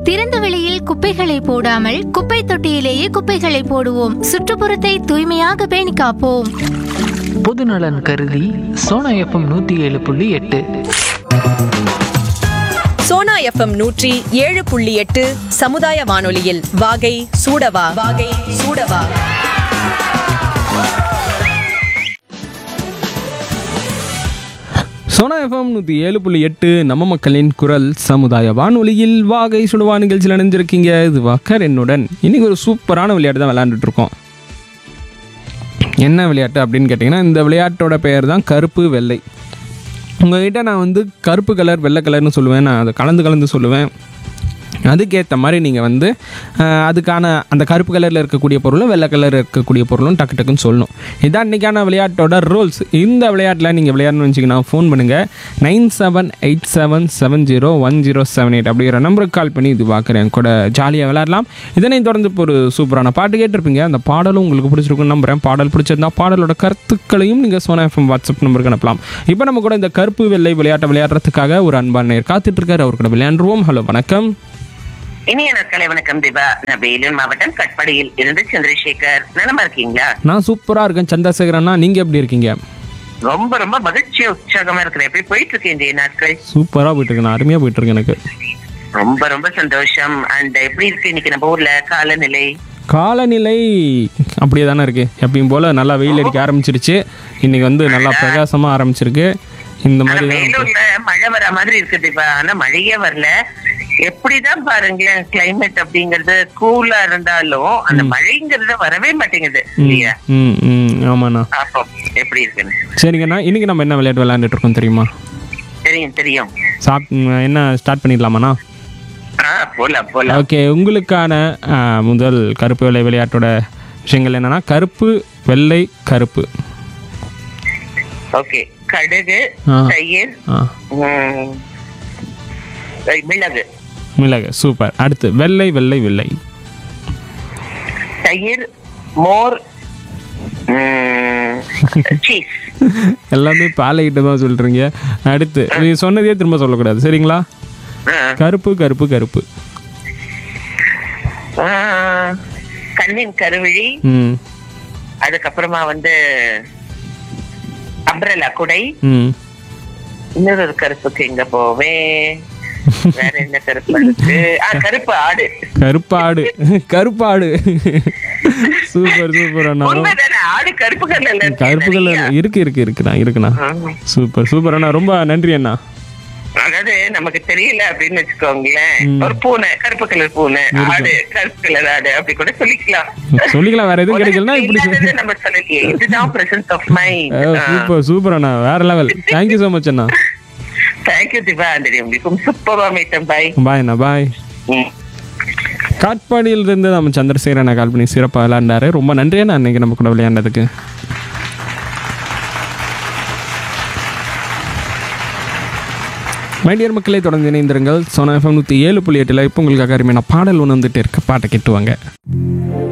திறந்த வெளியில் குப்பைகளை போடாமல் குப்பை தொட்டியிலேயே குப்பைகளை போடுவோம் சுற்றுப்புறத்தை தூய்மையாக பேணி காப்போம் பொதுநலன் கருதி சோனா எஃப்எம் நூற்றி ஏழு புள்ளி எட்டு சோனா எஃப்எம் நூற்றி ஏழு புள்ளி எட்டு சமுதாய வானொலியில் வாகை சூடவா வாகை சூடவா சோனா எஃப்எம் நூற்றி ஏழு புள்ளி எட்டு நம்ம மக்களின் குரல் சமுதாய வானொலியில் வாகை சுடுவா நிகழ்ச்சியில் இணைஞ்சிருக்கீங்க இது வக்கர் என்னுடன் இன்னைக்கு ஒரு சூப்பரான விளையாட்டு தான் விளையாண்டுட்டு இருக்கோம் என்ன விளையாட்டு அப்படின்னு கேட்டிங்கன்னா இந்த விளையாட்டோட பெயர் தான் கருப்பு வெள்ளை உங்ககிட்ட நான் வந்து கருப்பு கலர் வெள்ளை கலர்னு சொல்லுவேன் நான் அதை கலந்து கலந்து சொல்லுவேன் அதுக்கேற்ற மாதிரி நீங்கள் வந்து அஹ், அதுக்கான அந்த கருப்பு கலரில் இருக்கக்கூடிய பொருளும் வெள்ளை கலரில் இருக்கக்கூடிய பொருளும் டக்கு டக்குன்னு சொல்லணும் இதான் இன்றைக்கான விளையாட்டோட ரூல்ஸ் இந்த விளையாட்டில் நீங்கள் விளையாடணும்னு வச்சிங்கன்னா ஃபோன் பண்ணுங்கள் nine seven eight seven seven zero one zero seven eight அப்படிங்கிற நம்பருக்கு கால் பண்ணி இது பார்க்குறேன் கூட ஜாலியாக விளையாடலாம் இதனை தொடர்ந்து இப்போ ஒரு சூப்பரான பாட்டு கேட்டிருப்பீங்க அந்த பாடலும் உங்களுக்கு பிடிச்சிருக்குன்னு நம்புறேன் பாடல் பிடிச்சிருந்தா பாடலோட கருத்துக்களையும் நீங்கள் சோனா எஃப்எம் வாட்ஸ்அப் நம்பருக்கு அனுப்பலாம் இப்போ நம்ம கூட இந்த கருப்பு வெள்ளை விளையாட்டை விளையாடுறதுக்காக ஒரு அன்பான நேர் காத்துட்டு இருக்காரு அவர் கூட விளையாண்டுருவோம் ஹலோ வணக்கம் இனிய நாட்களை வணக்கம் தீபா நான் வேலூர் மாவட்டம் கட்படியில் இருந்து சந்திரசேகர் நலமா இருக்கீங்களா நான் சூப்பராக இருக்கேன் சந்திரசேகரண்ணா நீங்கள் எப்படி இருக்கீங்க ரொம்ப ரொம்ப மகிழ்ச்சியா உற்சாகமா இருக்கிறேன் எப்படி போயிட்டு இருக்கு இந்த நாட்கள் சூப்பராக போயிட்டு இருக்கேன் அருமையாக போயிட்டு இருக்கு எனக்கு ரொம்ப ரொம்ப சந்தோஷம் அண்ட் எப்படி இருக்கு இன்னைக்கு நம்ம ஊர்ல காலநிலை காலநிலை அப்படியே தானே இருக்குது எப்பயும் போல் நல்லா வெயில் அடிக்க ஆரம்பிச்சிருச்சு இன்னைக்கு வந்து நல்லா பிரகாசமாக ஆரம்பிச்சிருக்கு இந்த ஆனா மாதிரி தான் வேலூர்ல மழை வர மாதிரி இருக்கு தீபா ஆனா மழையே வரல எப்படிதான் பாருங்களேன் கிளைமேட் அப்படிங்கறது கூலா இருந்தாலும் அந்த மழைங்கிறது வரவே மாட்டேங்குது இல்லையா ம் ம் ஆமாண்ணா அப்போ எப்படி இருக்குன்னு சரிங்கண்ணா இன்னைக்கு நம்ம என்ன விளையாட்டு விளையாண்டுட்டு இருக்கோம் தெரியுமா தெரியும் தெரியும் சாப் என்ன ஸ்டார்ட் பண்ணிடலாமாண்ணா ஆஹ் போலாம் போலாம் ஓகே உங்களுக்கான ஆ, முதல் கருப்பு வெள்ளை விளையாட்டோட விஷயங்கள் என்னன்னா கருப்பு வெள்ளை கருப்பு ஓகே கடுகு ஆ. தயிர் ஆ உம், ஐ, மிளகு மிளகு சூப்பர் அடுத்து வெள்ளை வெள்ளை வெள்ளை தயிர் மோர் சீஸ் எல்லாமே பாலைகிட்ட தான் சொல்கிறீங்க அடுத்து நீ சொன்னதே திரும்ப சொல்லக்கூடாது சரிங்களா கருப்பு கருப்பு கருப்பு கண்ணின் கருவிழி ம் அதுக்கப்புறமா வந்து அம்ரலா குடை ம் இன்னொரு ஒரு கருப்புக்கு எங்க போவேன் வேற என்ன கருப்பு இருக்கு ஆ, கருப்பு ஆடு கருப்பாடு கருப்பாடு சூப்பர் சூப்பர் அண்ணா உண்மைதானே ஆடு கருப்பு கலர்ல இருக்கு கருப்பு கலர் நிறைய. இருக்கு இருக்கு இருக்குண்ணா இருக்குண்ணா ஆமா. சூப்பர் சூப்பர் அண்ணா ரொம்ப நன்றி அண்ணா அதாவது நமக்கு தெரியல அப்படின்னு வச்சுக்கோங்களேன் ஒரு பூனை கருப்பு கலர் பூனை ஆடு கருப்பு கலர் ஆடு அப்படி கூட சொல்லிக்கலாம் சொல்லிக்கலாம் வேற எதுவும் கிடைக்கலனா இப்படி சொல்~ இல்லாததை நம்ம சொல்லலையே இதுதான் presence of mind super super அண்ணா வேற லெவல் தேங்க்யூ ஸோ மச் அண்ணா தேங்க்யூ திவா அந்த உங்களுக்கும் சூப்பரா மீட்டம் பாய் பாய் அண்ணா பாய் காட்பாடியிலிருந்து நம்ம சந்திரசேகர் அண்ணா கால் பண்ணி சிறப்பாக விளையாண்டாரு ரொம்ப நன்றி அண்ணா அன்னைக்கு நம்ம கூட விளையாண்டதுக்கு மைடியர் மக்களை தொடர்ந்து இணைந்திருங்கள் சோனா எஃப்எம் நூற்றி ஏழு புள்ளி எட்டில் இப்போ உங்களுக்காக அருமையான பாடல் ஒன்று வந்துட்டு இருக்க பாட்டை கேட்டுவாங்க